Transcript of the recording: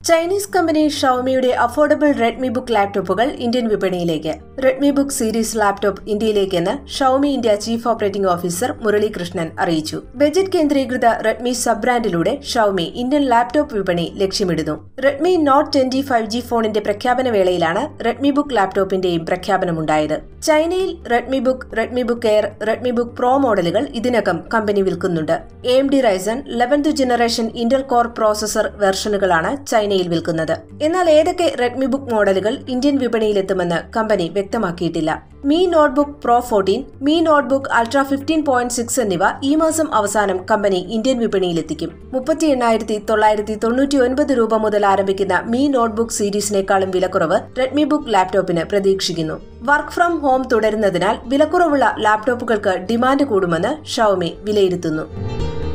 Chinese company ഷവമിയുടെ affordable Redmi book ലാപ്ടോപ്പുകൾ Indian വിപണിയിലേക്ക് റെഡ്മി ബുക്ക് സീരീസ് ലാപ്ടോപ്പ് ഇന്ത്യയിലേക്കെന്ന് Xiaomi India chief operating officer Muralikrishnan അറിയിച്ചു ബജറ്റ് കേന്ദ്രീകൃത റെഡ്മി സബ് ബ്രാൻഡിലൂടെ ഷവമി ഇന്ത്യൻ ലാപ്ടോപ്പ് വിപണി ലക്ഷ്യമിടുന്നു Redmi note twenty five G ഫോണിന്റെ പ്രഖ്യാപന വേളയിലാണ് റെഡ്മി ബുക്ക് ലാപ്ടോപ്പിന്റെയും പ്രഖ്യാപനമുണ്ടായത് ചൈനയിൽ Redmi book Redmi book air Redmi book pro മോഡലുകൾ ഇതിനകം കമ്പനി വിൽക്കുന്നുണ്ട് A M D Ryzen eleventh generation Intel core processor വെർഷനുകളാണ് ചൈനയിൽ വിൽക്കുന്നത് എന്നാൽ ഏതൊക്കെ റെഡ്മി ബുക്ക് മോഡലുകൾ ഇന്ത്യൻ വിപണിയിലെത്തുമെന്ന് കമ്പനി വ്യക്തമാക്കിയിട്ടില്ല Mi notebook pro fourteen Mi notebook ultra fifteen point six എന്നിവ ഈ മാസം അവസാനം കമ്പനി ഇന്ത്യൻ വിപണിയിലെത്തിക്കും മുപ്പത്തി എണ്ണായിരത്തി തൊള്ളായിരത്തി തൊണ്ണൂറ്റി ഒൻപത് രൂപ മുതൽ ആരംഭിക്കുന്ന മീ നോട്ട്ബുക്ക് സീരീസിനേക്കാളും വിലക്കുറവ് റെഡ്മി ബുക്ക് ലാപ്ടോപ്പിന് പ്രതീക്ഷിക്കുന്നു വർക്ക് ഫ്രം ഹോം തുടരുന്നതിനാൽ വിലക്കുറവുള്ള ലാപ്ടോപ്പുകൾക്ക് ഡിമാൻഡ് കൂടുമെന്ന് ഷവമി വിലയിരുത്തുന്നു